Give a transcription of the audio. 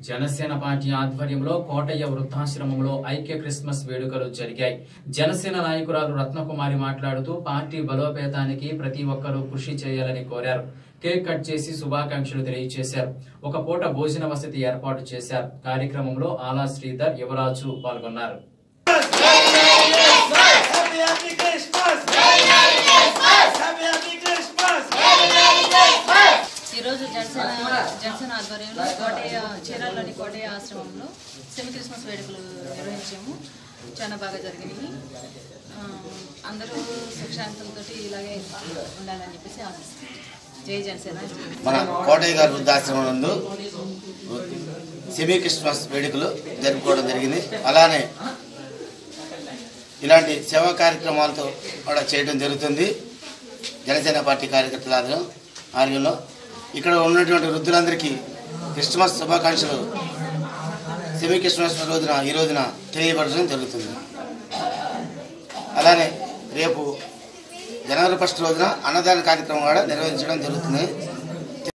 Janasena party ఆధ్వర్యంలో కోటయ్య వృద్ధాశ్రమంలో ఐక్య క్రిస్మస్ వేడుకలు జరిగాయి జనసేన నాయకురాలు రత్నకుమారి మాట్లాడుతూ పార్టీ బలోపేతానికి ప్రతి ఒక్కరూ కృషి చేయాలని కోరారు కేక్ కట్ చేసి శుభాకాంక్షలు తెలియజేశారు ఒక పూట భోజన వసతి ఏర్పాటు చేశారు కార్యక్రమంలో ఆలా శ్రీధర్ యువరాజు పాల్గొన్నారు Happy Happy Christmas! Happy Happy Christmas! ఈరోజు జనసేన జనసేన ఆధ్వర్యంలో కోటయ్య చీరాల్లోని కోటయ్య ఆశ్రమంలో సెమీ క్రిస్మస్ వేడుకలు నిర్వహించాము చాలా బాగా జరిగినాయి ఆ, అందరూ సుఖశాంతులతో ఇలాగే ఉండాలని చెప్పేసి ఆశిస్తున్నాం జై జనసేన జై మన కోటయ్య గారి వృద్ధాశ్రమం నందు సెమీ క్రిస్మస్ వేడుకలు జరుపుకోవడం జరిగింది అలానే ఇలాంటి సేవా కార్యక్రమాలతో కూడా చేయడం జరుగుతుంది జనసేన పార్టీ కార్యకర్తల ఆధ్వర్యం ఆధ్వర్యంలో ఇక్కడ ఉన్నటువంటి వృద్ధులందరికీ క్రిస్మస్ శుభాకాంక్షలు సెమీ క్రిస్మస్ రోజున ఈ రోజున తెలియపరచడం జరుగుతుంది అలానే రేపు జనవరి ఫస్ట్ రోజున అన్నదాన కార్యక్రమం కూడా నిర్వహించడం జరుగుతుంది